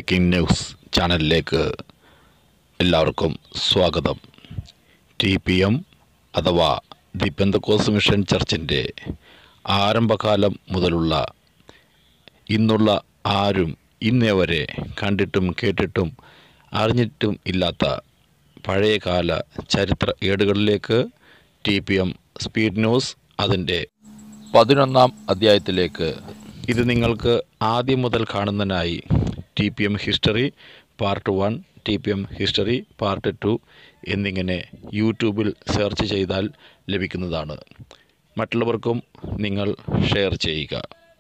breaking news ചാനലിലേക്ക് എല്ലാവർക്കും സ്വാഗതം ടി പി എം അഥവാ ദി പെന്തക്കോസ് മിഷൻ ചർച്ചിൻ്റെ ആരംഭകാലം മുതലുള്ള ഇന്നുള്ള ആരും ഇന്നേ വരെ കണ്ടിട്ടും കേട്ടിട്ടും അറിഞ്ഞിട്ടും ഇല്ലാത്ത പഴയകാല ചരിത്ര ഏടുകളിലേക്ക് T P M speed news അതിൻ്റെ പതിനൊന്നാം അധ്യായത്തിലേക്ക് ഇത് നിങ്ങൾക്ക് ആദ്യം മുതൽ കാണുന്നതിനായി T P M history part one T P M history part two എന്നിങ്ങനെ യൂട്യൂബിൽ സെർച്ച് ചെയ്താൽ ലഭിക്കുന്നതാണ് മറ്റുള്ളവർക്കും നിങ്ങൾ ഷെയർ ചെയ്യുക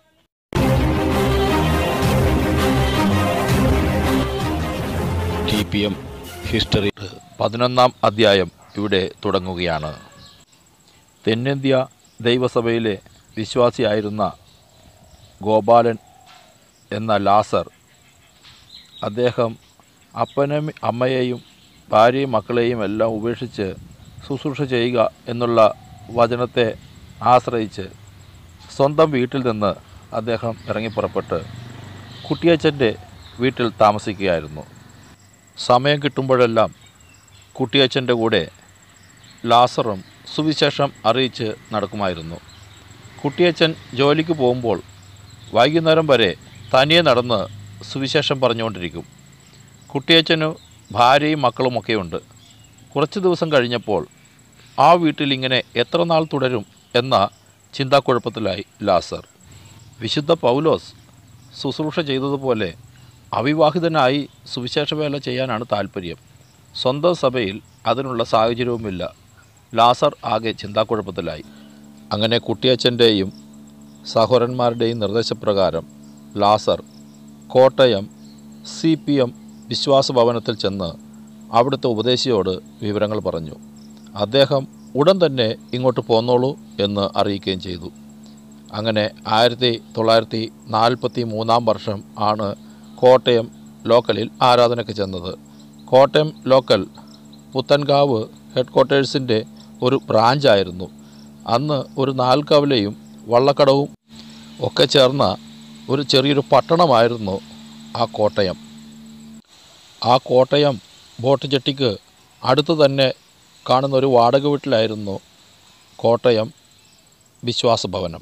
ടി പി എം ഹിസ്റ്ററി പതിനൊന്നാം അധ്യായം ഇവിടെ തുടങ്ങുകയാണ് തെന്നിന്ത്യ ദൈവസഭയിലെ വിശ്വാസിയായിരുന്ന ഗോപാലൻ എന്ന ലാസർ അദ്ദേഹം അപ്പനും അമ്മയെയും ഭാര്യയും മക്കളെയും എല്ലാം ഉപേക്ഷിച്ച് ശുശ്രൂഷ ചെയ്യുക എന്നുള്ള വചനത്തെ ആശ്രയിച്ച് സ്വന്തം വീട്ടിൽ നിന്ന് അദ്ദേഹം ഇറങ്ങിപ്പുറപ്പെട്ട് കുട്ടിയച്ചൻ്റെ വീട്ടിൽ താമസിക്കുകയായിരുന്നു സമയം കിട്ടുമ്പോഴെല്ലാം കുട്ടിയച്ചൻ്റെ കൂടെ ലാസറും സുവിശേഷം അറിയിച്ച് നടക്കുമായിരുന്നു കുട്ടിയച്ചൻ ജോലിക്ക് പോകുമ്പോൾ വൈകുന്നേരം വരെ തനിയെ നടന്ന് സുവിശേഷം പറഞ്ഞുകൊണ്ടിരിക്കും കുട്ടിയച്ചന് ഭാര്യയും മക്കളുമൊക്കെയുണ്ട് കുറച്ച് ദിവസം കഴിഞ്ഞപ്പോൾ ആ വീട്ടിൽ ഇങ്ങനെ എത്ര നാൾ തുടരും എന്ന ചിന്താക്കുഴപ്പത്തിലായി ലാസർ വിശുദ്ധ പൗലോസ് ശുശ്രൂഷ ചെയ്തതുപോലെ അവിവാഹിതനായി സുവിശേഷ വേല ചെയ്യാനാണ് താല്പര്യം സ്വന്തം സഭയിൽ അതിനുള്ള സാഹചര്യവുമില്ല ലാസർ ആകെ ചിന്താക്കുഴപ്പത്തിലായി അങ്ങനെ കുട്ടിയച്ചൻ്റെയും സഹോദരന്മാരുടെയും നിർദ്ദേശപ്രകാരം Lazar Kottayam C P M വിശ്വാസ ഭവനത്തിൽ ചെന്ന് അവിടുത്തെ ഉപദേശിയോട് വിവരങ്ങൾ പറഞ്ഞു അദ്ദേഹം ഉടൻ തന്നെ ഇങ്ങോട്ട് പോന്നോളൂ എന്ന് അറിയിക്കുകയും ചെയ്തു അങ്ങനെ ആയിരത്തി തൊള്ളായിരത്തി നാൽപ്പത്തി മൂന്നാം വർഷം ആണ് കോട്ടയം ലോക്കലിൽ ആരാധനയ്ക്ക് ചെന്നത് കോട്ടയം ലോക്കൽ പുത്തൻകാവ് ഹെഡ് ക്വാർട്ടേഴ്സിൻ്റെ ഒരു ബ്രാഞ്ചായിരുന്നു അന്ന് ഒരു നാൽക്കവലയും വള്ളക്കടവും ഒക്കെ ചേർന്ന ഒരു ചെറിയൊരു പട്ടണമായിരുന്നു ആ കോട്ടയം ആ കോട്ടയം ബോട്ട് ജെട്ടിക്ക് അടുത്ത് തന്നെ കാണുന്ന ഒരു വാടക വീട്ടിലായിരുന്നു കോട്ടയം വിശ്വാസഭവനം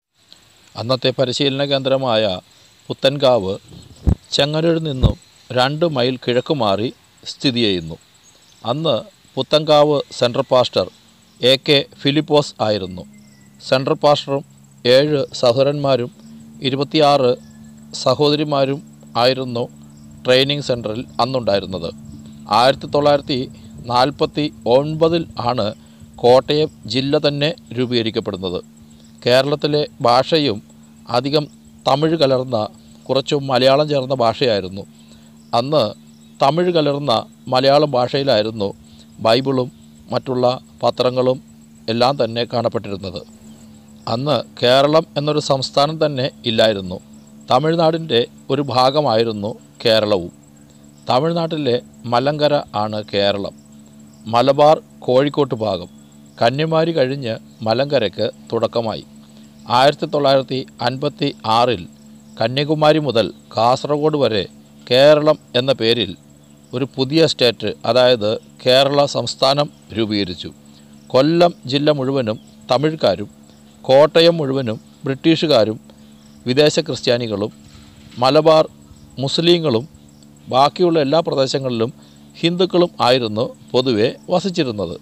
അന്നത്തെ പരിശീലന കേന്ദ്രമായ പുത്തൻകാവ് ചെങ്ങന്നൂരിൽ നിന്നും രണ്ട് മൈൽ കിഴക്ക് മാറി സ്ഥിതി ചെയ്യുന്നു അന്ന് Puthenkavu central pastor A K Philipose ആയിരുന്നു സെൻട്രൽ പാസ്റ്ററും ഏഴ് സഹോദരന്മാരും ഇരുപത്തിയാറ് സഹോദരിമാരും ആയിരുന്നു ട്രെയിനിങ് സെൻറ്ററിൽ അന്നുണ്ടായിരുന്നത് ആയിരത്തി തൊള്ളായിരത്തി നാൽപ്പത്തി ഒൻപതിൽ ആണ് കോട്ടയം ജില്ല തന്നെ രൂപീകരിക്കപ്പെടുന്നത് കേരളത്തിലെ ഭാഷയും അധികം തമിഴ് കലർന്ന കുറച്ചും മലയാളം ചേർന്ന ഭാഷയായിരുന്നു അന്ന് തമിഴ് കലർന്ന മലയാളം ഭാഷയിലായിരുന്നു ബൈബിളും മറ്റുള്ള പത്രങ്ങളും എല്ലാം തന്നെ കാണപ്പെട്ടിരുന്നത് അന്ന് കേരളം എന്നൊരു സംസ്ഥാനം തന്നെ ഇല്ലായിരുന്നു തമിഴ്നാടിൻ്റെ ഒരു ഭാഗമായിരുന്നു കേരളവും തമിഴ്നാട്ടിലെ മലങ്കര ആണ് കേരളം മലബാർ കോഴിക്കോട്ട് ഭാഗം കന്യാകുമാരി കഴിഞ്ഞ് മലങ്കരയ്ക്ക് തുടക്കമായി ആയിരത്തി തൊള്ളായിരത്തി അൻപത്തി ആറിൽ കന്യാകുമാരി മുതൽ കാസർഗോഡ് വരെ കേരളം എന്ന പേരിൽ ഒരു പുതിയ സ്റ്റേറ്റ് അതായത് കേരള സംസ്ഥാനം രൂപീകരിച്ചു കൊല്ലം ജില്ല മുഴുവനും തമിഴ്ക്കാരും കോട്ടയം മുഴുവനും ബ്രിട്ടീഷുകാരും വിദേശ ക്രിസ്ത്യാനികളും മലബാർ മുസ്ലിങ്ങളും ബാക്കിയുള്ള എല്ലാ പ്രദേശങ്ങളിലും ഹിന്ദുക്കളും ആയിരുന്നു പൊതുവെ വസിച്ചിരുന്നത്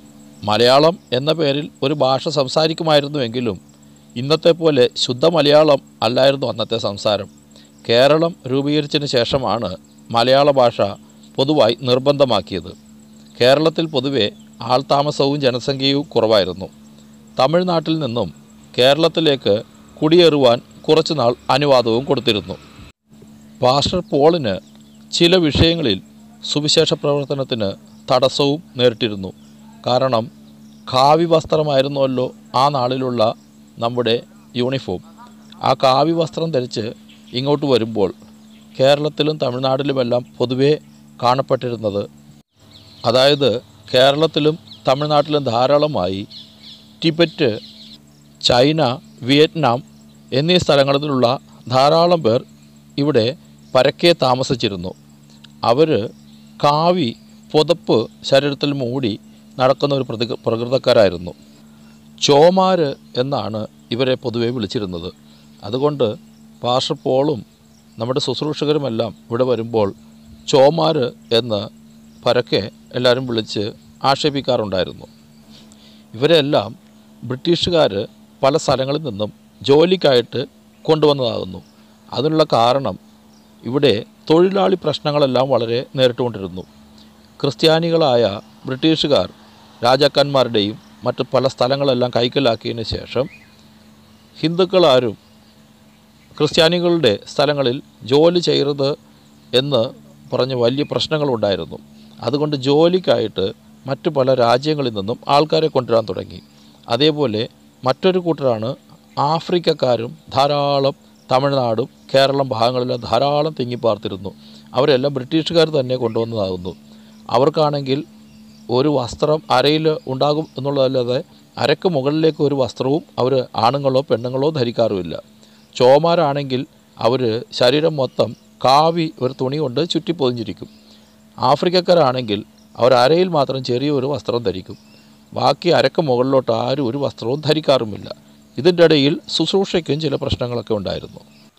മലയാളം എന്ന പേരിൽ ഒരു ഭാഷ സംസാരിക്കുമായിരുന്നുവെങ്കിലും ഇന്നത്തെ പോലെ ശുദ്ധ മലയാളം അല്ലായിരുന്നു അന്നത്തെ സംസാരം കേരളം രൂപീകരിച്ചതിന് ശേഷമാണ് മലയാള ഭാഷ പൊതുവായി നിർബന്ധമാക്കിയത് കേരളത്തിൽ പൊതുവെ ആൾതാമസവും ജനസംഖ്യയും കുറവായിരുന്നു തമിഴ്നാട്ടിൽ നിന്നും കേരളത്തിലേക്ക് കുടിയേറുവാൻ കുറച്ചുനാൾ അനുവാദവും കൊടുത്തിരുന്നു പാസ്റ്റർ പോളിന് ചില വിഷയങ്ങളിൽ സുവിശേഷ പ്രവർത്തനത്തിന് തടസ്സവും നേരിട്ടിരുന്നു കാരണം കാവി വസ്ത്രമായിരുന്നുവല്ലോ ആ നാളിലുള്ള നമ്മുടെ യൂണിഫോം ആ കാവി വസ്ത്രം ധരിച്ച് ഇങ്ങോട്ട് വരുമ്പോൾ കേരളത്തിലും തമിഴ്നാട്ടിലുമെല്ലാം പൊതുവേ കാണപ്പെട്ടിരുന്നത് അതായത് കേരളത്തിലും തമിഴ്നാട്ടിലും ധാരാളമായി ടിബറ്റ് ചൈന വിയറ്റ്നാം എന്നീ സ്ഥലങ്ങളിലുള്ള ധാരാളം പേർ ഇവിടെ പരക്കെ താമസിച്ചിരുന്നു അവർ കാവി പുതപ്പ് ശരീരത്തിൽ മൂടി നടക്കുന്ന ഒരു പ്രതി പ്രകൃതക്കാരായിരുന്നു ചോമാര് എന്നാണ് ഇവരെ പൊതുവെ വിളിച്ചിരുന്നത് അതുകൊണ്ട് പാസ്റ്റർ പോളും നമ്മുടെ ശുശ്രൂഷകരുമെല്ലാം ഇവിടെ വരുമ്പോൾ ചോമാര് എന്ന് പരക്കെ എല്ലാവരും വിളിച്ച് ആക്ഷേപിക്കാറുണ്ടായിരുന്നു ഇവരെല്ലാം ബ്രിട്ടീഷുകാർ പല സ്ഥലങ്ങളിൽ നിന്നും ജോലിക്കായിട്ട് കൊണ്ടുവന്നതാകുന്നു അതിനുള്ള കാരണം ഇവിടെ തൊഴിലാളി പ്രശ്നങ്ങളെല്ലാം വളരെ നേരിട്ടുകൊണ്ടിരുന്നു ക്രിസ്ത്യാനികളായ ബ്രിട്ടീഷുകാർ രാജാക്കന്മാരുടെയും മറ്റ് പല സ്ഥലങ്ങളെല്ലാം കൈക്കലാക്കിയതിന് ശേഷം ഹിന്ദുക്കളാരും ക്രിസ്ത്യാനികളുടെ സ്ഥലങ്ങളിൽ ജോലി ചെയ്യരുത് എന്ന് പറഞ്ഞ് വലിയ പ്രശ്നങ്ങളുണ്ടായിരുന്നു അതുകൊണ്ട് ജോലിക്കായിട്ട് മറ്റു പല രാജ്യങ്ങളിൽ നിന്നും ആൾക്കാരെ കൊണ്ടുവരാൻ തുടങ്ങി അതേപോലെ മറ്റൊരു കൂട്ടരാണ് ആഫ്രിക്കക്കാരും ധാരാളം തമിഴ്നാടും കേരളം ഭാഗങ്ങളിലും ധാരാളം തിങ്ങിപ്പാർത്തിരുന്നു അവരെല്ലാം ബ്രിട്ടീഷുകാർ തന്നെ കൊണ്ടുവന്നതാകുന്നു അവർക്കാണെങ്കിൽ ഒരു വസ്ത്രം അരയിൽ ഉണ്ടാകും എന്നുള്ളതല്ലാതെ അരക്ക് മുകളിലേക്ക് ഒരു വസ്ത്രവും അവർ ആണുങ്ങളോ പെണ്ണുങ്ങളോ ധരിക്കാറുമില്ല ചോമാരാണെങ്കിൽ അവർ ശരീരം മൊത്തം കാവി ഒരു തുണി കൊണ്ട് ചുറ്റിപ്പൊതിഞ്ഞിരിക്കും ആഫ്രിക്കക്കാരാണെങ്കിൽ അവർ അരയിൽ മാത്രം ചെറിയൊരു വസ്ത്രം ധരിക്കും ബാക്കി അരക്ക് മുകളിലോട്ട് ആരും ഒരു വസ്ത്രവും ധരിക്കാറുമില്ല ഇതിൻ്റെ ഇടയിൽ ശുശ്രൂഷയ്ക്കും ചില പ്രശ്നങ്ങളൊക്കെ ഉണ്ടായിരുന്നു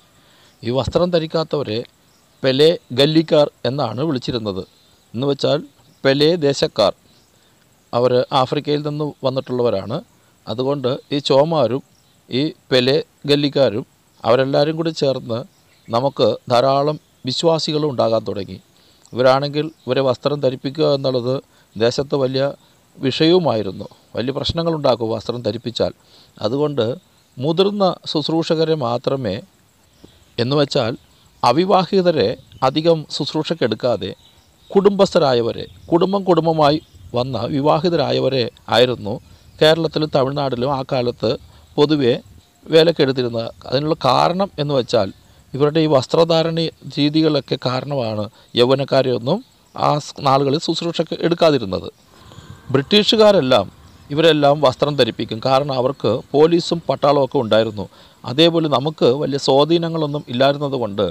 ഈ വസ്ത്രം ധരിക്കാത്തവരെ പെലെ ഗല്ലിക്കാർ എന്നാണ് വിളിച്ചിരുന്നത് എന്ന് വെച്ചാൽ പെലെ ദേശക്കാർ അവർ ആഫ്രിക്കയിൽ നിന്ന് വന്നിട്ടുള്ളവരാണ് അതുകൊണ്ട് ഈ ചോമാരും ഈ പെലെ ഗല്ലിക്കാരും അവരെല്ലാവരും കൂടി ചേർന്ന് നമുക്ക് ധാരാളം വിശ്വാസികളും ഉണ്ടാകാൻ തുടങ്ങി ഇവരാണെങ്കിൽ ഇവരെ വസ്ത്രം ധരിപ്പിക്കുക എന്നുള്ളത് ദേശത്ത് വലിയ വിഷയവുമായിരുന്നു വലിയ പ്രശ്നങ്ങളുണ്ടാക്കും വസ്ത്രം ധരിപ്പിച്ചാൽ അതുകൊണ്ട് മുതിർന്ന ശുശ്രൂഷകരെ മാത്രമേ എന്ന് വെച്ചാൽ അവിവാഹിതരെ അധികം ശുശ്രൂഷക്കെടുക്കാതെ കുടുംബസ്ഥരായവരെ കുടുംബം കുടുംബമായി വന്ന വിവാഹിതരായവരെ ആയിരുന്നു കേരളത്തിലും തമിഴ്നാട്ടിലും ആ കാലത്ത് പൊതുവെ വേലക്കെടുത്തിരുന്നത് അതിനുള്ള കാരണം എന്ന് വെച്ചാൽ ഇവരുടെ ഈ വസ്ത്രധാരണ രീതികളൊക്കെ കാരണമാണ് യൗവനക്കാരെയൊന്നും ആ സ് നാളുകളിൽ ശുശ്രൂഷക്ക് എടുക്കാതിരുന്നത് ബ്രിട്ടീഷുകാരെല്ലാം ഇവരെല്ലാം വസ്ത്രം ധരിപ്പിക്കും കാരണം അവർക്ക് പോലീസും പട്ടാളവും ഒക്കെ ഉണ്ടായിരുന്നു അതേപോലെ നമുക്ക് വലിയ സ്വാധീനങ്ങളൊന്നും ഇല്ലായിരുന്നത് കൊണ്ട്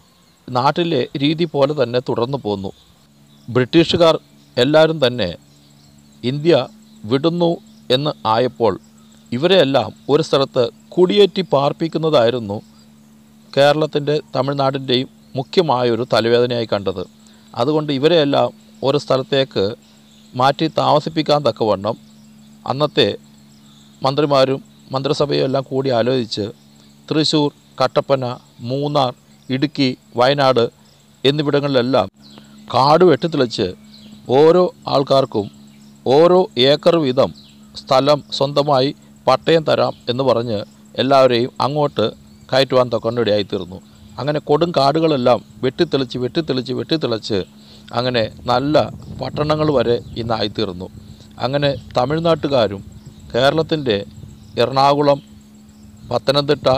നാട്ടിലെ രീതി പോലെ തന്നെ തുടർന്നു പോന്നു ബ്രിട്ടീഷുകാർ എല്ലാവരും തന്നെ ഇന്ത്യ വിടുന്നു എന്ന് ആയപ്പോൾ ഇവരെയെല്ലാം ഒരു സ്ഥലത്ത് കുടിയേറ്റി പാർപ്പിക്കുന്നതായിരുന്നു കേരളത്തിൻ്റെ തമിഴ്നാടിൻ്റെയും മുഖ്യമായൊരു തലവേദനയായി കണ്ടത് അതുകൊണ്ട് ഇവരെയെല്ലാം ഒരു സ്ഥലത്തേക്ക് മാറ്റി താമസിപ്പിക്കാൻ തക്കവണ്ണം അന്നത്തെ മന്ത്രിമാരും മന്ത്രിസഭയും എല്ലാം കൂടി ആലോചിച്ച് തൃശ്ശൂർ കട്ടപ്പന മൂന്നാർ ഇടുക്കി വയനാട് എന്നിവിടങ്ങളിലെല്ലാം കാട് വെട്ടിത്തെളിച്ച് ഓരോ ആൾക്കാർക്കും ഓരോ ഏക്കർ വീതം സ്ഥലം സ്വന്തമായി പട്ടയം തരാം എന്ന് പറഞ്ഞ് എല്ലാവരെയും അങ്ങോട്ട് കയറ്റുവാൻ തൊക്കൊണ്ടിടയായിത്തീർന്നു അങ്ങനെ കൊടും കാടുകളെല്ലാം വെട്ടിത്തെളിച്ച് വെട്ടിത്തെളിച്ച് വെട്ടിത്തെളിച്ച് അങ്ങനെ നല്ല പട്ടണങ്ങൾ വരെ ഇന്നായിത്തീർന്നു അങ്ങനെ തമിഴ്നാട്ടുകാരും കേരളത്തിൻ്റെ എറണാകുളം പത്തനംതിട്ട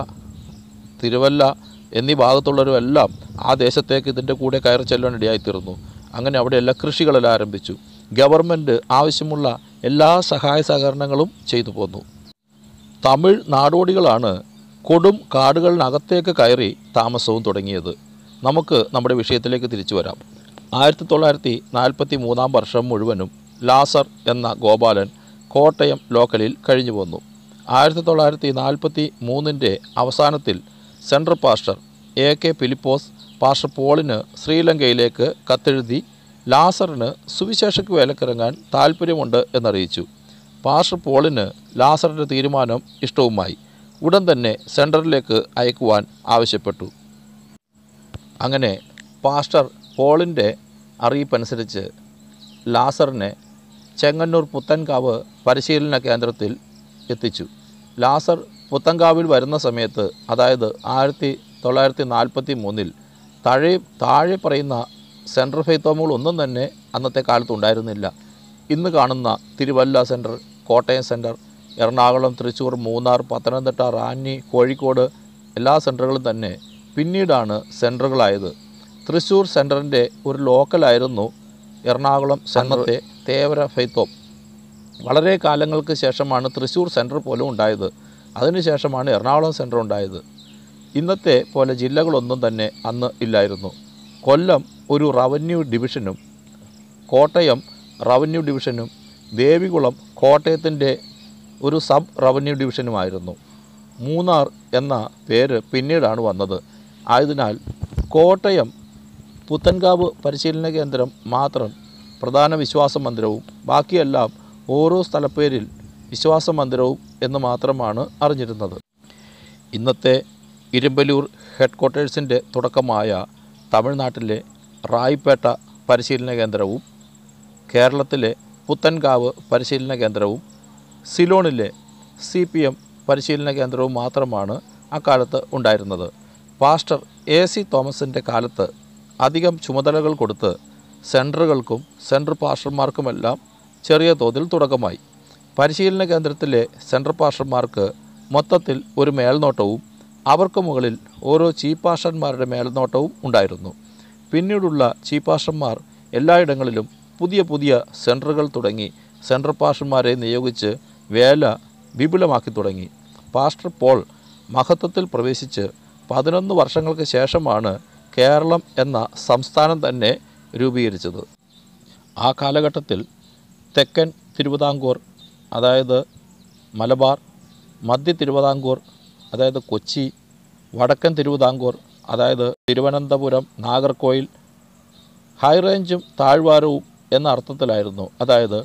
തിരുവല്ല എന്നീ ഭാഗത്തുള്ളവരുമെല്ലാം ആ ദേശത്തേക്ക് ഇതിൻ്റെ കൂടെ കയറി ചെല്ലാൻ ഇടയായിത്തീർന്നു അങ്ങനെ അവിടെയെല്ലാം കൃഷികളെല്ലാം ആരംഭിച്ചു ഗവൺമെൻറ് ആവശ്യമുള്ള എല്ലാ സഹായ സഹകരണങ്ങളും ചെയ്തു പോന്നു തമിഴ് നാടോടികളാണ് കൊടും കാടുകളിനകത്തേക്ക് കയറി താമസവും തുടങ്ങിയത് നമുക്ക് നമ്മുടെ വിഷയത്തിലേക്ക് തിരിച്ചു വരാം ആയിരത്തി തൊള്ളായിരത്തി നാൽപ്പത്തി മൂന്നാം വർഷം മുഴുവനും ലാസർ എന്ന ഗോപാലൻ കോട്ടയം ലോക്കലിൽ കഴിഞ്ഞു പോന്നു ആയിരത്തി തൊള്ളായിരത്തി നാൽപ്പത്തി മൂന്നിൻ്റെ അവസാനത്തിൽ central pastor A K Philipose pastor പോളിന് ശ്രീലങ്കയിലേക്ക് കത്തെഴുതി ലാസറിന് സുവിശേഷക്ക് വേലക്കിറങ്ങാൻ താല്പര്യമുണ്ട് എന്നറിയിച്ചു പാസ്റ്റർ പോളിന് ലാസറിൻ്റെ തീരുമാനം ഇഷ്ടവുമായി ഉടൻ തന്നെ സെൻറ്ററിലേക്ക് അയക്കുവാൻ ആവശ്യപ്പെട്ടു അങ്ങനെ പാസ്റ്റർ പോളിൻ്റെ അറിയിപ്പനുസരിച്ച് ലാസറിനെ ചെങ്ങന്നൂർ പുത്തൻകാവ് പരിശീലന കേന്ദ്രത്തിൽ എത്തിച്ചു ലാസർ പുത്തൻകാവിൽ വരുന്ന സമയത്ത് അതായത് ആയിരത്തി തൊള്ളായിരത്തി നാൽപ്പത്തി മൂന്നിൽ താഴെ താഴെ പറയുന്ന സെൻട്രൽ ഫെയ്ത്തോമുകൾ ഒന്നും തന്നെ അന്നത്തെ കാലത്ത് ഉണ്ടായിരുന്നില്ല ഇന്ന് കാണുന്ന തിരുവല്ല സെൻറ്റർ കോട്ടയം സെൻറ്റർ എറണാകുളം തൃശ്ശൂർ മൂന്നാർ പത്തനംതിട്ട റാന്നി കോഴിക്കോട് എല്ലാ സെൻറ്ററുകളും തന്നെ പിന്നീടാണ് സെൻറ്ററുകളായത് തൃശ്ശൂർ സെൻറ്ററിൻ്റെ ഒരു ലോക്കലായിരുന്നു എറണാകുളം അന്നത്തെ തേവര ഫെയ്ത്തോം വളരെ കാലങ്ങൾക്ക് ശേഷമാണ് തൃശ്ശൂർ സെൻറ്റർ പോലും ഉണ്ടായത് അതിനുശേഷമാണ് എറണാകുളം സെൻറ്റർ ഉണ്ടായത് ഇന്നത്തെ പോലെ ജില്ലകളൊന്നും തന്നെ അന്ന് ഇല്ലായിരുന്നു കൊല്ലം ഒരു റവന്യൂ ഡിവിഷനും കോട്ടയം റവന്യൂ ഡിവിഷനും ദേവികുളം കോട്ടയത്തിൻ്റെ ഒരു സബ് റവന്യൂ ഡിവിഷനുമായിരുന്നു മൂന്നാർ എന്ന പേര് പിന്നീടാണ് വന്നത് ആയതിനാൽ കോട്ടയം പുത്തൻകാവ് പരിശീലന കേന്ദ്രം മാത്രം പ്രധാന വിശ്വാസ മന്ദിരവും ബാക്കിയെല്ലാം ഓരോ സ്ഥലപ്പേരിൽ വിശ്വാസ മന്ദിരവും എന്ന് മാത്രമാണ് അറിഞ്ഞിരുന്നത് ഇന്നത്തെ ഇരുമ്പലൂർ ഹെഡ് ക്വാർട്ടേഴ്സിൻ്റെ തുടക്കമായ തമിഴ്നാട്ടിലെ റായിപ്പേട്ട പരിശീലന കേന്ദ്രവും കേരളത്തിലെ പുത്തൻകാവ് പരിശീലന കേന്ദ്രവും സിലോണിലെ സി പി എം പരിശീലന കേന്ദ്രവും മാത്രമാണ് അക്കാലത്ത് ഉണ്ടായിരുന്നത് പാസ്റ്റർ എ സി തോമസിൻ്റെ കാലത്ത് അധികം ചുമതലകൾ കൊടുത്ത് സെൻറ്ററുകൾക്കും സെൻട്രൽ പാസ്റ്റർമാർക്കുമെല്ലാം ചെറിയ തോതിൽ തുടക്കമായി പരിശീലന കേന്ദ്രത്തിലെ സെൻട്രൽ പാസ്റ്റർമാർക്ക് മൊത്തത്തിൽ ഒരു മേൽനോട്ടവും അവർക്ക് മുകളിൽ ഓരോ ചീഫ് പാസ്റ്റർമാരുടെ മേൽനോട്ടവും ഉണ്ടായിരുന്നു പിന്നീടുള്ള ചീഫ് പാസ്റ്റർമാർ എല്ലായിടങ്ങളിലും പുതിയ പുതിയ സെൻറ്ററുകൾ തുടങ്ങി സെൻട്രൽ പാസ്റ്റർമാരെ നിയോഗിച്ച് വേല വിപുലമാക്കി തുടങ്ങി പാസ്റ്റർ പോൾ മഹത്വത്തിൽ പ്രവേശിച്ച് പതിനൊന്ന് വർഷങ്ങൾക്ക് ശേഷമാണ് കേരളം എന്ന സംസ്ഥാനം തന്നെ രൂപീകരിച്ചത് ആ കാലഘട്ടത്തിൽ തെക്കൻ തിരുവിതാംകൂർ അതായത് മലബാർ മധ്യ തിരുവിതാംകൂർ അതായത് കൊച്ചി വടക്കൻ തിരുവിതാംകൂർ അതായത് തിരുവനന്തപുരം നാഗർകോയിൽ ഹൈറേഞ്ചും താഴ്വാരവും എന്ന അർത്ഥത്തിലായിരുന്നു അതായത്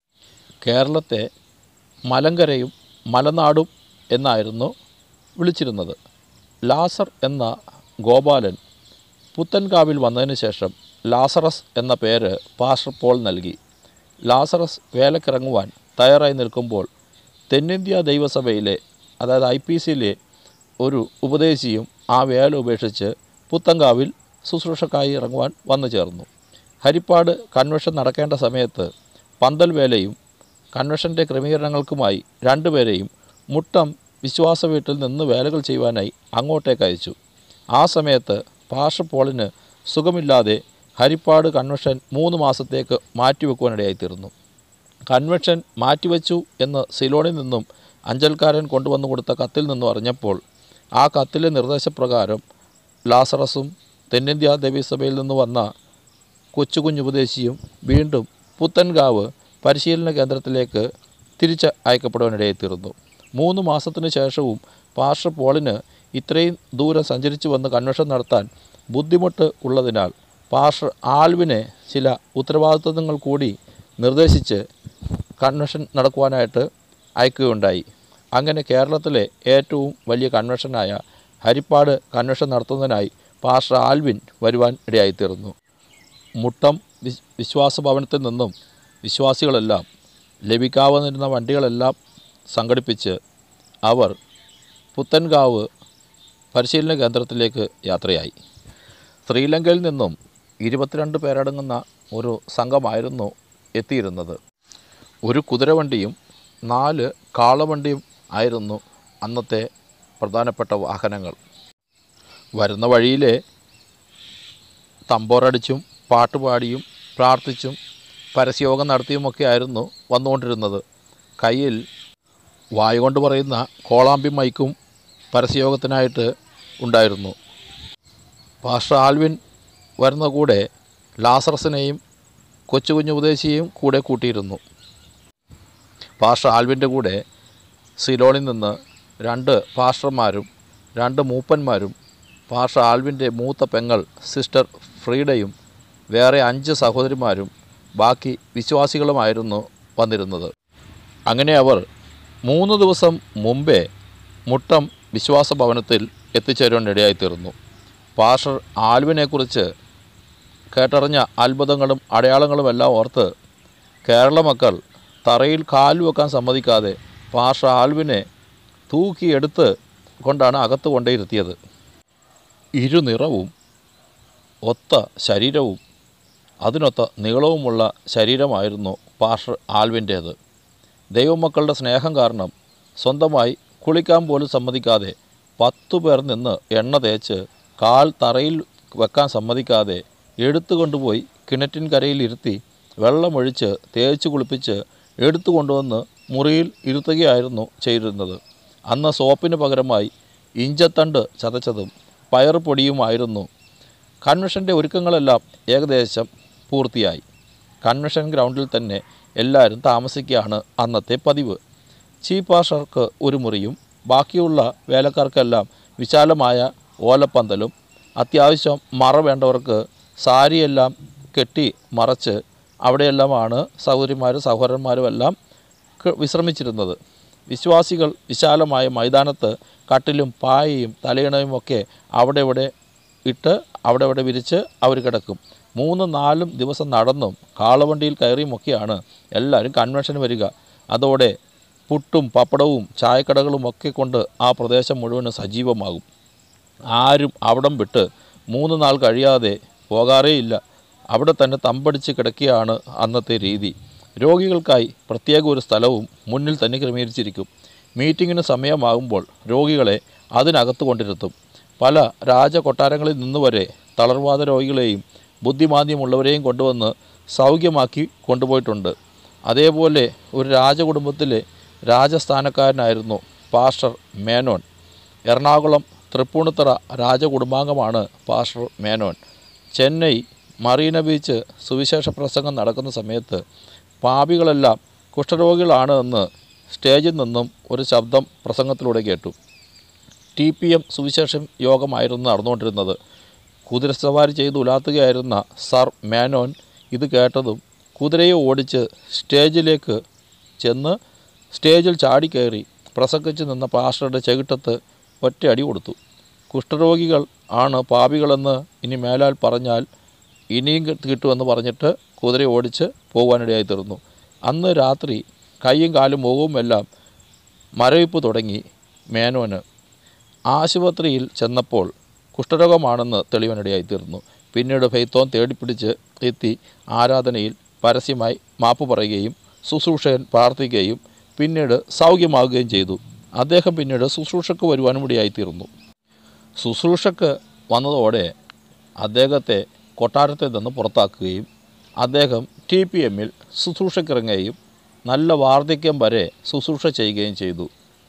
കേരളത്തെ മലങ്കരയും മലനാടും എന്നായിരുന്നു വിളിച്ചിരുന്നത് ലാസർ എന്ന ഗോപാലൻ പുത്തൻകാവിൽ വന്നതിന് ശേഷം ലാസറസ് എന്ന പേര് പാസ്റ്റർ പോൾ നൽകി ലാസറസ് വേലക്കിറങ്ങുവാൻ തയ്യാറായി നിൽക്കുമ്പോൾ തെന്നിന്ത്യ ദൈവസഭയിലെ അതായത് ഐ പി സിയിലെ ഒരു ഉപദേശിയും ആ വേല ഉപേക്ഷിച്ച് പുത്തങ്കാവിൽ ശുശ്രൂഷക്കായി ഇറങ്ങുവാൻ വന്നു ചേർന്നു ഹരിപ്പാട് കൺവെൻഷൻ നടക്കേണ്ട സമയത്ത് പന്തൽ വേലയും കൺവെൻഷൻ്റെ ക്രമീകരണങ്ങൾക്കുമായി രണ്ടുപേരെയും മുട്ടം വിശ്വാസ വീട്ടിൽ നിന്ന് വേലകൾ ചെയ്യുവാനായി അങ്ങോട്ടേക്ക് അയച്ചു ആ സമയത്ത് പാഷ പോളിന് സുഖമില്ലാതെ ഹരിപ്പാട് കൺവെൻഷൻ മൂന്ന് മാസത്തേക്ക് മാറ്റിവെക്കുവാനിടയായിത്തീർന്നു കൺവെൻഷൻ മാറ്റിവെച്ചു എന്ന് സിലോണിൽ നിന്നും അഞ്ചൽക്കാരൻ കൊണ്ടുവന്നു കൊടുത്ത കത്തിൽ നിന്നും അറിഞ്ഞപ്പോൾ ആ കത്തിലെ നിർദ്ദേശപ്രകാരം ലാസറസും തെന്നിന്ത്യ ദേവീസഭയിൽ നിന്ന് വന്ന കൊച്ചു കുഞ്ഞുപദേശിയും വീണ്ടും പുത്തൻകാവ് പരിശീലന കേന്ദ്രത്തിലേക്ക് തിരിച്ച് അയക്കപ്പെടുവാനിടയായിത്തീർന്നു മൂന്ന് മാസത്തിന് ശേഷവും പാസ്റ്റർ പോളിന് ഇത്രയും ദൂരം സഞ്ചരിച്ചു വന്ന് കൺവെൻഷൻ നടത്താൻ ബുദ്ധിമുട്ട് ഉള്ളതിനാൽ പാസ്റ്റർ ആൽവിനെ ചില ഉത്തരവാദിത്വങ്ങൾ കൂടി നിർദ്ദേശിച്ച് കൺവെൻഷൻ നടക്കുവാനായിട്ട് അയക്കുകയുണ്ടായി അങ്ങനെ കേരളത്തിലെ ഏറ്റവും വലിയ കൺവെൻഷനായ ഹരിപ്പാട് കൺവെൻഷൻ നടത്തുന്നതിനായി പാസ്റ്റർ ആൽവിൻ വരുവാൻ ഇടയായിത്തീർന്നു മുട്ടം വിസ് വിശ്വാസ ഭവനത്തിൽ നിന്നും വിശ്വാസികളെല്ലാം ലഭിക്കാവുന്നിരുന്ന വണ്ടികളെല്ലാം സംഘടിപ്പിച്ച് അവർ പുത്തൻകാവ് പരിശീലന കേന്ദ്രത്തിലേക്ക് യാത്രയായി ശ്രീലങ്കയിൽ നിന്നും ഇരുപത്തിരണ്ട് പേരടങ്ങുന്ന ഒരു സംഘമായിരുന്നു എത്തിയിരുന്നത് ഒരു കുതിരവണ്ടിയും നാല് കാളവണ്ടിയും ആയിരുന്നു അന്നത്തെ പ്രധാനപ്പെട്ട വാഹനങ്ങൾ വരുന്ന വഴിയിലെ തമ്പോറടിച്ചും പാട്ടുപാടിയും പ്രാർത്ഥിച്ചും പരസ്യയോഗം നടത്തിയുമൊക്കെ ആയിരുന്നു വന്നുകൊണ്ടിരുന്നത് കയ്യിൽ വായുകൊണ്ട് പറയുന്ന കോളാമ്പി മൈക്കും പരസ്യയോഗത്തിനായിട്ട് ഉണ്ടായിരുന്നു പാസ്റ്റർ ആൽവിൻ വരുന്ന കൂടെ ലാസറസിനെയും കൊച്ചു കുഞ്ഞു ഉപദേശിയെയും കൂടെ കൂട്ടിയിരുന്നു പാസ്റ്റർ ആൽവിൻ്റെ കൂടെ സിലോണിൽ നിന്ന് രണ്ട് പാസ്റ്റർമാരും രണ്ട് മൂപ്പന്മാരും പാസ്റ്റർ ആൽവിൻ്റെ മൂത്ത പെങ്ങൾ സിസ്റ്റർ ഫ്രീഡയും വേറെ അഞ്ച് സഹോദരിമാരും ബാക്കി വിശ്വാസികളുമായിരുന്നു വന്നിരുന്നത് അങ്ങനെ അവർ മൂന്ന് ദിവസം മുമ്പേ മുട്ടം വിശ്വാസ ഭവനത്തിൽ എത്തിച്ചേരുവാനിടയായിത്തീർന്നു പാസ്റ്റർ ആൽവിനെക്കുറിച്ച് കേട്ടറിഞ്ഞ അത്ഭുതങ്ങളും അടയാളങ്ങളും എല്ലാം ഓർത്ത് കേരള മക്കൾ തറയിൽ കാൽ വെക്കാൻ സമ്മതിക്കാതെ പാസ്റ്റർ ആൽവിനെ തൂക്കിയെടുത്ത് കൊണ്ടാണ് അകത്ത് കൊണ്ടേയിരുത്തിയത് ഇരുനിറവും ഒത്ത ശരീരവും അതിനൊത്ത നീളവുമുള്ള ശരീരമായിരുന്നു പാസ്റ്റർ ആൽവിൻ്റേത് ദൈവമക്കളുടെ സ്നേഹം കാരണം സ്വന്തമായി കുളിക്കാൻ പോലും സമ്മതിക്കാതെ പത്തു പേർ നിന്ന് എണ്ണ തേച്ച് കാൽ തറയിൽ വെക്കാൻ സമ്മതിക്കാതെ എടുത്തു കൊണ്ടുപോയി കിണറ്റിൻ കരയിൽ ഇരുത്തി വെള്ളമൊഴിച്ച് തേച്ച് കുളിപ്പിച്ച് എടുത്തു കൊണ്ടുവന്ന് മുറിയിൽ ഇരുത്തുകയായിരുന്നു ചെയ്തിരുന്നത് അന്ന് സോപ്പിന് പകരമായി ഇഞ്ചത്തണ്ട് ചതച്ചതും പയറുപൊടിയുമായിരുന്നു കൺവെൻഷൻ്റെ ഒരുക്കങ്ങളെല്ലാം ഏകദേശം പൂർത്തിയായി കൺവെൻഷൻ ഗ്രൗണ്ടിൽ തന്നെ എല്ലാവരും താമസിക്കുകയാണ് അന്നത്തെ പതിവ് ചീഫ് മാസ്റ്റർക്ക് ഒരു മുറിയും ബാക്കിയുള്ള വേലക്കാർക്കെല്ലാം വിശാലമായ ഓലപ്പന്തലും അത്യാവശ്യം മറ വേണ്ടവർക്ക് സാരിയെല്ലാം കെട്ടി മറച്ച് അവിടെയെല്ലാമാണ് സഹോദരിമാരും സഹോദരന്മാരും എല്ലാം ക- വിശ്രമിച്ചിരുന്നത് വിശ്വാസികൾ വിശാലമായ മൈതാനത്ത് കട്ടിലും പായയും തലയിണയും ഒക്കെ അവിടെ ഇവിടെ ഇട്ട് അവിടെ ഇവിടെ വിരിച്ച് അവർ കിടക്കും മൂന്ന് നാലും ദിവസം നടന്നും കാളവണ്ടിയിൽ കയറിയുമൊക്കെയാണ് എല്ലാവരും കൺവെൻഷന് വരിക അതോടെ പുട്ടും പപ്പടവും ചായക്കടകളും ഒക്കെ കൊണ്ട് ആ പ്രദേശം മുഴുവനും സജീവമാകും ആരും അവിടം വിട്ട് മൂന്ന് നാൾ കഴിയാതെ പോകാറേയില്ല അവിടെ തന്നെ തമ്പടിച്ച് കിടക്കുകയാണ് അന്നത്തെ രീതി രോഗികൾക്കായി പ്രത്യേക ഒരു സ്ഥലവും മുന്നിൽ തന്നെ ക്രമീകരിച്ചിരിക്കും മീറ്റിങ്ങിന് സമയമാകുമ്പോൾ രോഗികളെ അതിനകത്ത് കൊണ്ടിരുത്തും പല രാജകൊട്ടാരങ്ങളിൽ നിന്നുവരെ തളർവാദ രോഗികളെയും ബുദ്ധിമാന്ദ്യമുള്ളവരെയും കൊണ്ടുവന്ന് സൗഖ്യമാക്കി കൊണ്ടുപോയിട്ടുണ്ട് അതേപോലെ ഒരു രാജകുടുംബത്തിലെ രാജസ്ഥാനക്കാരനായിരുന്നു പാസ്റ്റർ മേനോൻ എറണാകുളം തൃപ്പൂണിത്തറ രാജകുടുംബാംഗമാണ് pastor Menon Chennai Marina beach സുവിശേഷ പ്രസംഗം നടക്കുന്ന സമയത്ത് പാപികളെല്ലാം കുഷ്ഠരോഗികളാണ് എന്ന് സ്റ്റേജിൽ നിന്നും ഒരു ശബ്ദം പ്രസംഗത്തിലൂടെ കേട്ടു ടി പി എം സുവിശേഷം യോഗമായിരുന്നു നടന്നുകൊണ്ടിരുന്നത് കുതിരസവാരി ചെയ്ത് ഉലാത്തുകയായിരുന്ന സർ മേനോൻ ഇത് കേട്ടതും കുതിരയെ ഓടിച്ച് സ്റ്റേജിലേക്ക് ചെന്ന് സ്റ്റേജിൽ ചാടിക്കയറി പ്രസംഗിച്ച് നിന്ന പാസ്റ്ററുടെ ചെകിട്ടത്ത് ഒറ്റയടി കൊടുത്തു കുഷ്ഠരോഗികൾ ആണ് പാപികളെന്ന് ഇനി മേലാൽ പറഞ്ഞാൽ ഇനിയും കി- കിട്ടുമെന്ന് പറഞ്ഞിട്ട് കുതിര ഓടിച്ച് പോകുവാനിടയായി തീർന്നു അന്ന് രാത്രി കൈയും കാലും മുഖവും എല്ലാം മരവിപ്പ് തുടങ്ങി മേനോന് ആശുപത്രിയിൽ ചെന്നപ്പോൾ കുഷ്ഠരോഗമാണെന്ന് തെളിവാനിടയായി തീർന്നു പിന്നീട് ഫെയ്ത്തോൻ തേടിപ്പിടിച്ച് എത്തി ആരാധനയിൽ പരസ്യമായി മാപ്പ് പറയുകയും ശുശ്രൂഷകൻ പ്രാർത്ഥിക്കുകയും പിന്നീട് സൗഖ്യമാകുകയും ചെയ്തു അദ്ദേഹം പിന്നീട് ശുശ്രൂഷക്ക് വരുവാനും ഇടയായിത്തീർന്നു ശുശ്രൂഷക്ക് വന്നതോടെ അദ്ദേഹത്തെ കൊട്ടാരത്തിൽ നിന്ന് പുറത്താക്കുകയും അദ്ദേഹം ടി പി എമ്മിൽ ശുശ്രൂഷക്കിറങ്ങുകയും നല്ല വാർദ്ധക്യം വരെ ശുശ്രൂഷ ചെയ്യുകയും ചെയ്തു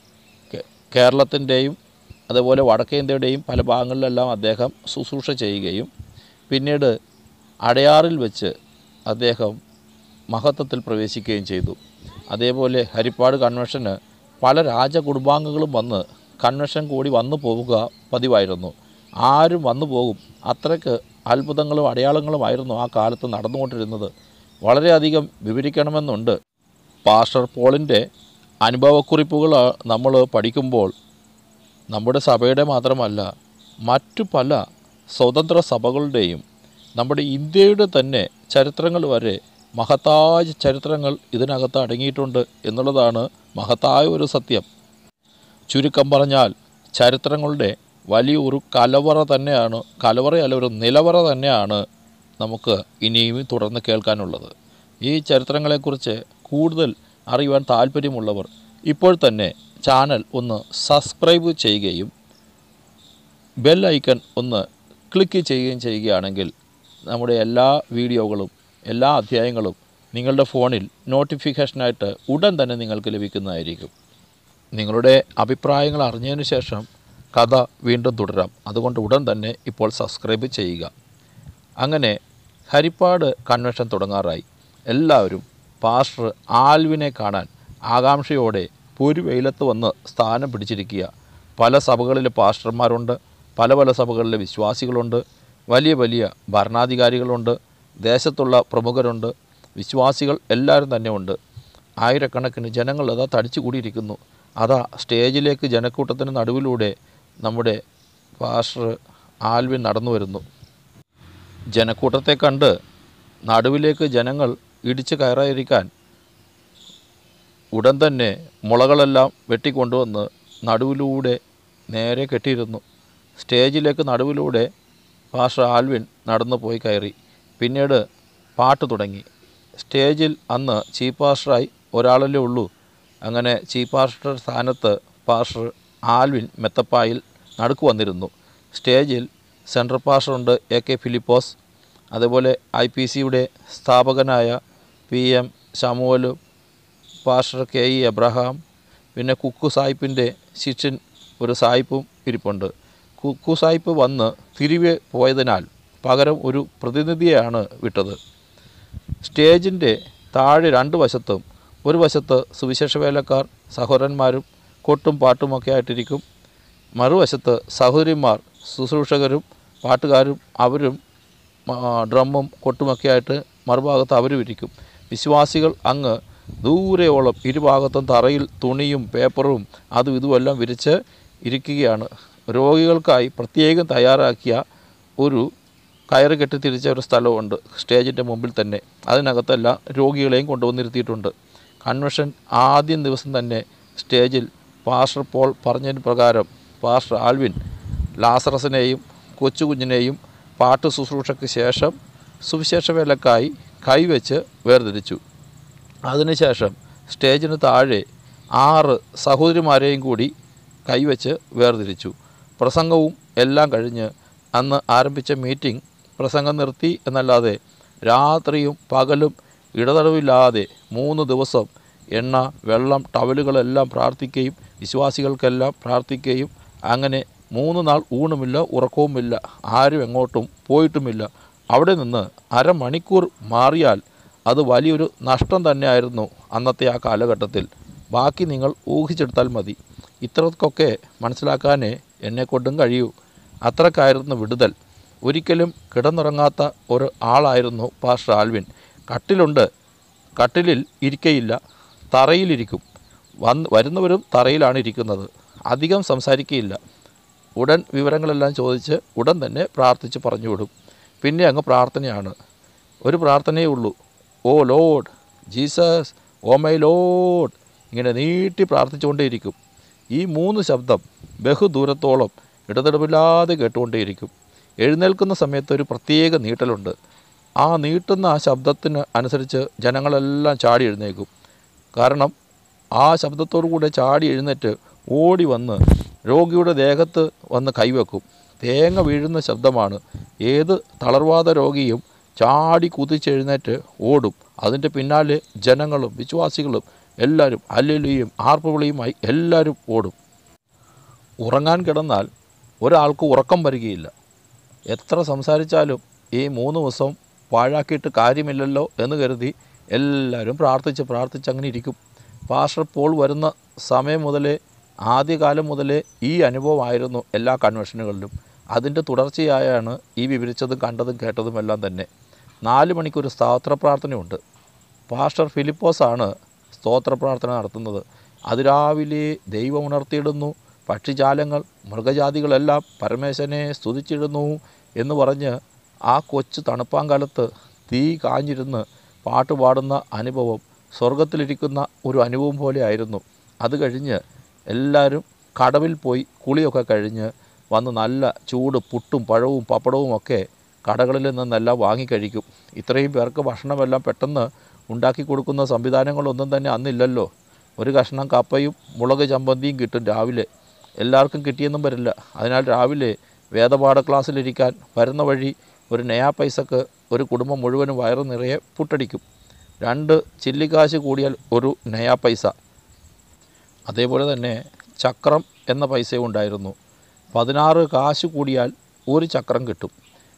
കേ- കേരളത്തിൻ്റെയും അതുപോലെ വടക്കേ ഇന്ത്യയുടെയും പല ഭാഗങ്ങളിലെല്ലാം അദ്ദേഹം ശുശ്രൂഷ ചെയ്യുകയും പിന്നീട് അടയാറിൽ വെച്ച് അദ്ദേഹം മഹത്വത്തിൽ പ്രവേശിക്കുകയും ചെയ്തു അതേപോലെ ഹരിപ്പാട് കൺവെൻഷന് പല രാജകുടുംബാംഗങ്ങളും വന്ന് കൺവെൻഷൻ കൂടി വന്നു പോവുക പതിവായിരുന്നു ആരും വന്നു പോകും അത്രയ്ക്ക് അത്ഭുതങ്ങളും അടയാളങ്ങളുമായിരുന്നു ആ കാലത്ത് നടന്നുകൊണ്ടിരുന്നത് വളരെയധികം വിവരിക്കണമെന്നുണ്ട് പാസ്റ്റർ പോളിൻ്റെ അനുഭവക്കുറിപ്പുകൾ നമ്മൾ പഠിക്കുമ്പോൾ നമ്മുടെ സഭയുടെ മാത്രമല്ല മറ്റു പല സ്വതന്ത്ര സഭകളുടെയും നമ്മുടെ ഇന്ത്യയുടെ തന്നെ ചരിത്രങ്ങൾ വരെ മഹത്തായ ചരിത്രങ്ങൾ ഇതിനകത്ത് അടങ്ങിയിട്ടുണ്ട് എന്നുള്ളതാണ് മഹത്തായ ഒരു സത്യം ചുരുക്കം പറഞ്ഞാൽ ചരിത്രങ്ങളുടെ വലിയൊരു കലവറ തന്നെയാണ് കലവറയല്ല ഒരു നിലവറ തന്നെയാണ് നമുക്ക് ഇനിയും തുടർന്ന് കേൾക്കാനുള്ളത് ഈ ചരിത്രങ്ങളെക്കുറിച്ച് കൂടുതൽ അറിയുവാൻ താല്പര്യമുള്ളവർ ഇപ്പോൾ തന്നെ ചാനൽ ഒന്ന് സബ്സ്ക്രൈബ് ചെയ്യുകയും ബെൽ ഐക്കൺ ഒന്ന് ക്ലിക്ക് ചെയ്യുകയും ചെയ്യുകയാണെങ്കിൽ നമ്മുടെ എല്ലാ വീഡിയോകളും എല്ലാ അധ്യായങ്ങളും നിങ്ങളുടെ ഫോണിൽ നോട്ടിഫിക്കേഷനായിട്ട് ഉടൻ തന്നെ നിങ്ങൾക്ക് ലഭിക്കുന്നതായിരിക്കും നിങ്ങളുടെ അഭിപ്രായങ്ങൾ അറിഞ്ഞതിന് ശേഷം കഥ വീണ്ടും തുടരാം അതുകൊണ്ട് ഉടൻ തന്നെ ഇപ്പോൾ സബ്സ്ക്രൈബ് ചെയ്യുക അങ്ങനെ ഹരിപ്പാട് കൺവെൻഷൻ തുടങ്ങാറായി എല്ലാവരും പാസ്റ്റർ ആൽവിനെ കാണാൻ ആകാംക്ഷയോടെ പൊരുവെയിലത്ത് വന്ന് സ്ഥാനം പിടിച്ചിരിക്കുക പല സഭകളിലെ പാസ്റ്റർമാരുണ്ട് പല പല സഭകളിലെ വിശ്വാസികളുണ്ട് വലിയ വലിയ ഭരണാധികാരികളുണ്ട് ദേശത്തുള്ള പ്രമുഖരുണ്ട് വിശ്വാസികൾ എല്ലാവരും തന്നെ ഉണ്ട് ആയിരക്കണക്കിന് ജനങ്ങൾ അതാ തടിച്ചു കൂടിയിരിക്കുന്നു അതാ സ്റ്റേജിലേക്ക് ജനക്കൂട്ടത്തിന് നടുവിലൂടെ നമ്മുടെ പാസ്റ്റർ ആൽവിൻ നടന്നു വരുന്നു ജനക്കൂട്ടത്തെ കണ്ട് നടുവിലേക്ക് ജനങ്ങൾ ഇടിച്ചു കയറാതിരിക്കാൻ ഉടൻ തന്നെ മുളകളെല്ലാം വെട്ടിക്കൊണ്ടുവന്ന് നടുവിലൂടെ നേരെ കെട്ടിയിരുന്നു സ്റ്റേജിലേക്ക് നടുവിലൂടെ പാസ്റ്റർ ആൽവിൻ നടന്നു പോയി കയറി പിന്നീട് പാട്ട് തുടങ്ങി സ്റ്റേജിൽ അന്ന് ചീഫ് പാസ്റ്ററായി ഒരാളല്ലേ ഉള്ളൂ അങ്ങനെ ചീഫ് പാസ്റ്റർ സ്ഥാനത്ത് പാസ്റ്റർ ആൽവിൻ മെത്തപ്പായിൽ നടുക്ക് വന്നിരുന്നു സ്റ്റേജിൽ സെൻട്രൽ പാസ്റ്ററുണ്ട് എ കെ ഫിലിപ്പോസ് അതുപോലെ ഐ പി സിയുടെ സ്ഥാപകനായ P M Samuel pastor K E Abraham പിന്നെ കുക്കു സാഹിബിൻ്റെ ശിഷ്യൻ ഒരു സായിപ്പും ഇരിപ്പുണ്ട് കുക്കു സായിപ്പ് വന്ന് തിരികെ പോയതിനാൽ പകരം ഒരു പ്രതിനിധിയെയാണ് വിട്ടത് സ്റ്റേജിൻ്റെ താഴെ രണ്ട് വശത്തും ഒരു വശത്ത് സുവിശേഷ വേലക്കാർ സഹോദരന്മാരും കൊട്ടും പാട്ടുമൊക്കെ ആയിട്ടിരിക്കും മറുവശത്ത് സഹോദരിമാർ ശുശ്രൂഷകരും പാട്ടുകാരും അവരും ആ, ഡ്രമ്മും കൊട്ടുമൊക്കെ ആയിട്ട് മറുഭാഗത്ത് അവരും ഇരിക്കും വിശ്വാസികൾ അങ്ങ് ദൂരെയോളം ഇരുഭാഗത്തും തറയിൽ തുണിയും പേപ്പറും അതും ഇതുമെല്ലാം വിരിച്ച് ഇരിക്കുകയാണ് രോഗികൾക്കായി പ്രത്യേകം തയ്യാറാക്കിയ ഒരു കയറ് കെട്ടി തിരിച്ച ഒരു സ്ഥലമുണ്ട് സ്റ്റേജിൻ്റെ മുമ്പിൽ തന്നെ അതിനകത്തെല്ലാം രോഗികളെയും കൊണ്ടുവന്നിരുത്തിയിട്ടുണ്ട് കൺവെൻഷൻ ആദ്യം ദിവസം തന്നെ സ്റ്റേജിൽ പാസ്റ്റർ പോൾ പറഞ്ഞതിന് പ്രകാരം പാസ്റ്റർ ആൽവിൻ ലാസറസിനെയും കൊച്ചുകുഞ്ഞിനെയും പാട്ട് ശുശ്രൂഷയ്ക്ക് ശേഷം സുവിശേഷ വേലക്കായി കൈവച്ച് വേർതിരിച്ചു അതിനുശേഷം സ്റ്റേജിന് താഴെ ആറ് സഹോദരിമാരെയും കൂടി കൈവച്ച് വേർതിരിച്ചു പ്രസംഗവും എല്ലാം കഴിഞ്ഞ് അന്ന് ആരംഭിച്ച മീറ്റിംഗ് പ്രസംഗം നിർത്തി എന്നല്ലാതെ രാത്രിയും പകലും ഇടതടവില്ലാതെ മൂന്ന് ദിവസം എണ്ണ വെള്ളം ടവലുകളെല്ലാം പ്രാർത്ഥിക്കുകയും വിശ്വാസികൾക്കെല്ലാം പ്രാർത്ഥിക്കുകയും അങ്ങനെ മൂന്ന് നാൾ ഊണുമില്ല ഉറക്കവുമില്ല ആരും എങ്ങോട്ടും പോയിട്ടുമില്ല അവിടെ നിന്ന് അരമണിക്കൂർ മാറിയാൽ അത് വലിയൊരു നഷ്ടം തന്നെയായിരുന്നു അന്നത്തെ ആ കാലഘട്ടത്തിൽ ബാക്കി നിങ്ങൾ ഊഹിച്ചെടുത്താൽ മതി ഇത്രക്കൊക്കെ മനസ്സിലാക്കാനേ എന്നെക്കൊണ്ടും കഴിയൂ അത്രക്കായിരുന്നു വിടുതൽ ഒരിക്കലും കിടന്നുറങ്ങാത്ത ഒരു ആളായിരുന്നു പാസ്റ്റർ ആൽവിൻ കട്ടിലുണ്ട് കട്ടിലിൽ ഇരിക്കയില്ല തറയിലിരിക്കും വന്ന് വരുന്നവരും തറയിലാണ് ഇരിക്കുന്നത് അധികം സംസാരിക്കുകയില്ല ഉടൻ വിവരങ്ങളെല്ലാം ചോദിച്ച് ഉടൻ തന്നെ പ്രാർത്ഥിച്ച് പറഞ്ഞു വിടും പിന്നെ അങ്ങ് പ്രാർത്ഥനയാണ് ഒരു പ്രാർത്ഥനയേ ഉള്ളൂ oh lord Jesus oh my lord ഇങ്ങനെ നീട്ടി പ്രാർത്ഥിച്ചുകൊണ്ടേയിരിക്കും ഈ മൂന്ന് ശബ്ദം ബഹുദൂരത്തോളം ഇടതടവില്ലാതെ കേട്ടുകൊണ്ടേയിരിക്കും എഴുന്നേൽക്കുന്ന സമയത്ത് ഒരു പ്രത്യേക നീട്ടലുണ്ട് ആ നീട്ടുന്ന ആ ശബ്ദത്തിന് അനുസരിച്ച് ജനങ്ങളെല്ലാം ചാടി എഴുന്നേക്കും കാരണം ആ ശബ്ദത്തോടു കൂടെ ചാടി എഴുന്നേറ്റ് ഓടി വന്ന് രോഗിയുടെ ദേഹത്ത് വന്ന് കൈവെക്കും തേങ്ങ വീഴുന്ന ശബ്ദമാണ് ഏത് തളർവാദ രോഗിയും ചാടി കുതിച്ചെഴുന്നേറ്റ് ഓടും അതിൻ്റെ പിന്നാലെ ജനങ്ങളും വിശ്വാസികളും എല്ലാവരും അല്ലെലിയും ആർപ്പുവിളിയുമായി എല്ലാവരും ഓടും ഉറങ്ങാൻ കിടന്നാൽ ഒരാൾക്ക് ഉറക്കം വരികയില്ല എത്ര സംസാരിച്ചാലും ഈ മൂന്ന് ദിവസം പാഴാക്കിയിട്ട് കാര്യമില്ലല്ലോ എന്ന് കരുതി എല്ലാവരും പ്രാർത്ഥിച്ച് പ്രാർത്ഥിച്ച് അങ്ങനെ ഇരിക്കും പാസ്റ്റർ പോൾ വരുന്ന സമയം മുതലേ ആദ്യകാലം മുതലേ ഈ അനുഭവമായിരുന്നു എല്ലാ കൺവെൻഷനുകളിലും അതിൻ്റെ തുടർച്ചയായാണ് ഈ വിവരിച്ചതും കണ്ടതും കേട്ടതും എല്ലാം തന്നെ നാല് മണിക്കൊരു സ്തോത്ര പ്രാർത്ഥനയുണ്ട് പാസ്റ്റർ ഫിലിപ്പോസാണ് സ്തോത്ര പ്രാർത്ഥന നടത്തുന്നത് അതിരാവിലെ ദൈവം ഉണർത്തിയിടുന്നു പക്ഷിജാലങ്ങൾ മൃഗജാതികളെല്ലാം പരമേശനെ സ്തുതിച്ചിടുന്നു എന്ന് പറഞ്ഞ് ആ കൊച്ചു തണുപ്പാങ്കാലത്ത് തീ കാഞ്ഞിരുന്ന് പാട്ട് പാടുന്ന അനുഭവം സ്വർഗത്തിലിരിക്കുന്ന ഒരു അനുഭവം പോലെ ആയിരുന്നു അത് കഴിഞ്ഞ് എല്ലാവരും കടവിൽ പോയി കുളിയൊക്കെ കഴിഞ്ഞ് വന്ന് നല്ല ചൂട് പുട്ടും പഴവും പപ്പടവും ഒക്കെ കടകളിൽ നിന്നെല്ലാം വാങ്ങിക്കഴിക്കും ഇത്രയും പേർക്ക് ഭക്ഷണമെല്ലാം പെട്ടെന്ന് ഉണ്ടാക്കി കൊടുക്കുന്ന സംവിധാനങ്ങളൊന്നും തന്നെ അന്നില്ലല്ലോ ഒരു കഷ്ണം കപ്പയും മുളക് ചമ്മന്തിയും കിട്ടും രാവിലെ എല്ലാവർക്കും കിട്ടിയെന്നും വരില്ല അതിനാൽ രാവിലെ വേദപാഠ ക്ലാസ്സിലിരിക്കാൻ വരുന്ന വഴി ഒരു നയാ പൈസക്ക് ഒരു കുടുംബം മുഴുവനും വയറു നിറയെ പുട്ടടിക്കും രണ്ട് ചില്ലിക്കാശ് കൂടിയാൽ ഒരു നയാ പൈസ അതേപോലെ തന്നെ ചക്രം എന്ന പൈസയും ഉണ്ടായിരുന്നു പതിനാറ് കാശ് കൂടിയാൽ ഒരു ചക്രം കിട്ടും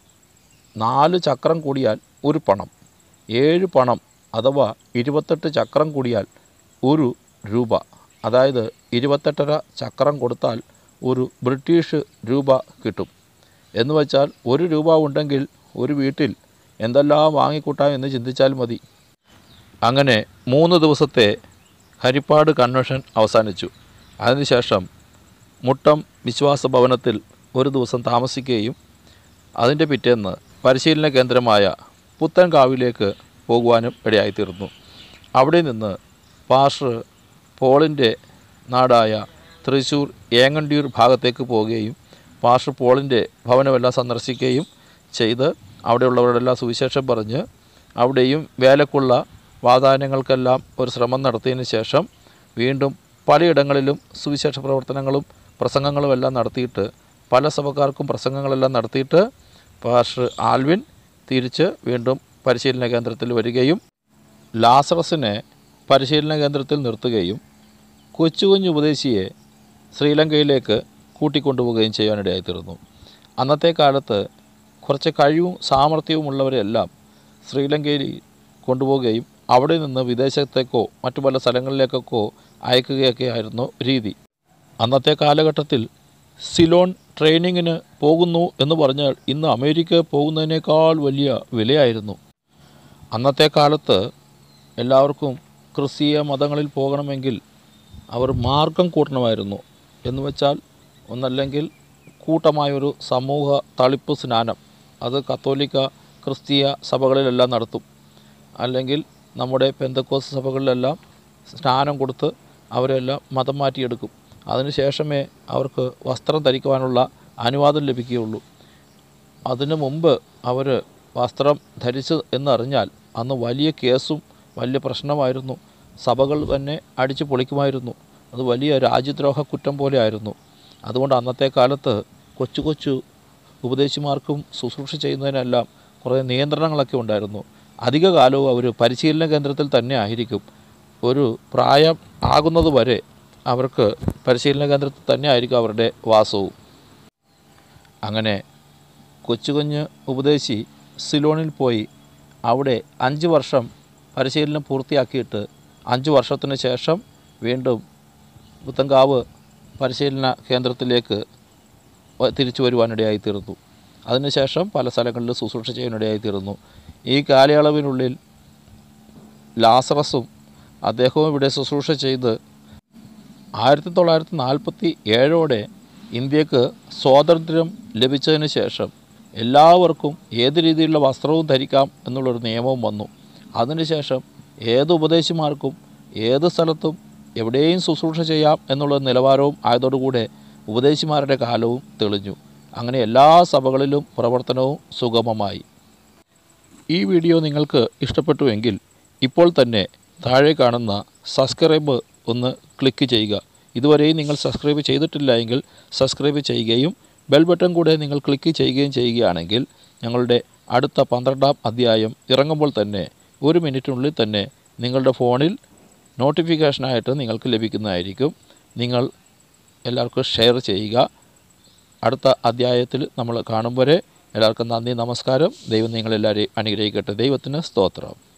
നാല് ചക്രം കൂടിയാൽ ഒരു പണം ഏഴ് പണം അഥവാ ഇരുപത്തെട്ട് ചക്രം കൂടിയാൽ ഒരു രൂപ അതായത് ഇരുപത്തെട്ടര ചക്രം കൊടുത്താൽ ഒരു ബ്രിട്ടീഷ് രൂപ കിട്ടും എന്ന് വെച്ചാൽ ഒരു രൂപ ഉണ്ടെങ്കിൽ ഒരു വീട്ടിൽ എന്തെല്ലാം വാങ്ങിക്കൂട്ടാം എന്ന് ചിന്തിച്ചാൽ മതി അങ്ങനെ മൂന്ന് ദിവസത്തെ ഹരിപ്പാട് കൺവെൻഷൻ അവസാനിച്ചു അതിനുശേഷം മുട്ടം വിശ്വാസ ഭവനത്തിൽ ഒരു ദിവസം താമസിക്കുകയും അതിൻ്റെ പിറ്റേന്ന് പരിശീലന കേന്ദ്രമായ പുത്തൻകാവിലേക്ക് പോകുവാനും ഇടയായിത്തീർന്നു അവിടെ നിന്ന് പാസ്റ്റർ പോളിൻ്റെ നാടായ തൃശ്ശൂർ ഏങ്ങണ്ടിയൂർ ഭാഗത്തേക്ക് പോവുകയും പാസ്റ്റർ പോളിൻ്റെ ഭവനമെല്ലാം സന്ദർശിക്കുകയും ചെയ്ത് അവിടെയുള്ളവരോടെല്ലാം സുവിശേഷം പറഞ്ഞ് അവിടെയും വേലക്കുള്ള വാതായനങ്ങൾക്കെല്ലാം ഒരു ശ്രമം നടത്തിയതിന് ശേഷം വീണ്ടും പലയിടങ്ങളിലും സുവിശേഷ പ്രവർത്തനങ്ങളും പ്രസംഗങ്ങളും എല്ലാം നടത്തിയിട്ട് പല സഭക്കാർക്കും പ്രസംഗങ്ങളെല്ലാം നടത്തിയിട്ട് പാസ്റ്റർ ആൽവിൻ തിരിച്ച് വീണ്ടും പരിശീലന കേന്ദ്രത്തിൽ വരികയും ലാസറസിനെ പരിശീലന കേന്ദ്രത്തിൽ നിർത്തുകയും കൊച്ചു കുഞ്ഞു ഉപദേശിയെ ശ്രീലങ്കയിലേക്ക് കൂട്ടിക്കൊണ്ടുപോവുകയും ചെയ്യാനിടയായിത്തീർന്നു അന്നത്തെ കാലത്ത് കുറച്ച് കഴിവും സാമർഥ്യവുമുള്ളവരെല്ലാം ശ്രീലങ്കയിൽ കൊണ്ടുപോവുകയും അവിടെ നിന്ന് വിദേശത്തേക്കോ മറ്റു പല സ്ഥലങ്ങളിലേക്കൊക്കെ അയക്കുകയൊക്കെ ആയിരുന്നു രീതി അന്നത്തെ കാലഘട്ടത്തിൽ സിലോൺ ട്രെയിനിങ്ങിന് പോകുന്നു എന്ന് പറഞ്ഞാൽ ഇന്ന് അമേരിക്ക പോകുന്നതിനേക്കാൾ വലിയ വിലയായിരുന്നു അന്നത്തെ കാലത്ത് എല്ലാവർക്കും ക്രിസ്തീയ മതങ്ങളിൽ പോകണമെങ്കിൽ അവർ മാർഗം കൂട്ടണമായിരുന്നു എന്ന് വെച്ചാൽ ഒന്നല്ലെങ്കിൽ കൂട്ടമായൊരു സമൂഹ തളിപ്പ് സ്നാനം അത് കത്തോലിക്ക ക്രിസ്തീയ സഭകളിലെല്ലാം നടത്തും അല്ലെങ്കിൽ നമ്മുടെ പെന്തക്കോസ് സഭകളിലെല്ലാം സ്നാനം കൊടുത്ത് അവരെല്ലാം മതം മാറ്റിയെടുക്കും അതിനുശേഷമേ അവർക്ക് വസ്ത്രം ധരിക്കുവാനുള്ള അനുവാദം ലഭിക്കുകയുള്ളൂ അതിനു മുമ്പ് അവർ വസ്ത്രം ധരിച്ചു എന്നറിഞ്ഞാൽ അന്ന് വലിയ കേസും വലിയ പ്രശ്നമായിരുന്നു സഭകൾ തന്നെ അടിച്ചു പൊളിക്കുമായിരുന്നു അത് വലിയ രാജ്യദ്രോഹ കുറ്റം പോലെ ആയിരുന്നു അതുകൊണ്ട് അന്നത്തെ കാലത്ത് കൊച്ചു കൊച്ചു ഉപദേശിമാർക്കും ശുശ്രൂഷ ചെയ്യുന്നതിനെല്ലാം കുറേ നിയന്ത്രണങ്ങളൊക്കെ ഉണ്ടായിരുന്നു അധിക കാലവും അവർ പരിശീലന കേന്ദ്രത്തിൽ തന്നെ ആയിരിക്കും ഒരു പ്രായം ആകുന്നത് വരെ അവർക്ക് പരിശീലന കേന്ദ്രത്തിൽ തന്നെ ആയിരിക്കും അവരുടെ വാസവും അങ്ങനെ കൊച്ചു കുഞ്ഞ് ഉപദേശി സിലോണിൽ പോയി അവിടെ അഞ്ച് വർഷം പരിശീലനം പൂർത്തിയാക്കിയിട്ട് അഞ്ച് വർഷത്തിന് ശേഷം വീണ്ടും പുത്തങ്കാവ് പരിശീലന കേന്ദ്രത്തിലേക്ക് വ- തിരിച്ചു വരുവാനിടയായി തീർന്നു അതിനുശേഷം പല സ്ഥലങ്ങളിൽ ശുശ്രൂഷ ചെയ്യാനിടയായി തീർന്നു ഈ കാലയളവിനുള്ളിൽ ലാസറസും അദ്ദേഹവും ഇവിടെ ശുശ്രൂഷ ചെയ്ത് ആയിരത്തി തൊള്ളായിരത്തി നാൽപ്പത്തി ഏഴോടെ ഇന്ത്യക്ക് സ്വാതന്ത്ര്യം ലഭിച്ചതിന് ശേഷം എല്ലാവർക്കും ഏത് രീതിയിലുള്ള വസ്ത്രവും ധരിക്കാം എന്നുള്ളൊരു നിയമവും വന്നു അതിനുശേഷം ഏത് ഉപദേശിമാർക്കും ഏത് സ്ഥലത്തും എവിടെയും ശുശ്രൂഷ ചെയ്യാം എന്നുള്ള നിലവാരവും ആയതോടുകൂടെ ഉപദേശിമാരുടെ കാലവും തെളിഞ്ഞു അങ്ങനെ എല്ലാ സഭകളിലും പ്രവർത്തനവും സുഗമമായി ഈ വീഡിയോ നിങ്ങൾക്ക് ഇഷ്ടപ്പെട്ടുവെങ്കിൽ ഇപ്പോൾ തന്നെ താഴെ കാണുന്ന സബ്സ്ക്രൈബ് ഒന്ന് ക്ലിക്ക് ചെയ്യുക ഇതുവരെയും നിങ്ങൾ സബ്സ്ക്രൈബ് ചെയ്തിട്ടില്ല എങ്കിൽ സബ്സ്ക്രൈബ് ചെയ്യുകയും ബെൽ ബട്ടൺ കൂടെ നിങ്ങൾ ക്ലിക്ക് ചെയ്യുകയും ചെയ്യുകയാണെങ്കിൽ ഞങ്ങളുടെ അടുത്ത പന്ത്രണ്ടാം അധ്യായം ഇറങ്ങുമ്പോൾ തന്നെ ഒരു മിനിറ്റിനുള്ളിൽ തന്നെ നിങ്ങളുടെ ഫോണിൽ നോട്ടിഫിക്കേഷനായിട്ട് നിങ്ങൾക്ക് ലഭിക്കുന്നതായിരിക്കും നിങ്ങൾ എല്ലാവർക്കും ഷെയർ ചെയ്യുക അടുത്ത അധ്യായത്തിൽ നമ്മൾ കാണും വരെ എല്ലാവർക്കും നന്ദി നമസ്കാരം ദൈവം നിങ്ങളെല്ലാവരെയും അനുഗ്രഹിക്കട്ടെ ദൈവത്തിന് സ്തോത്രം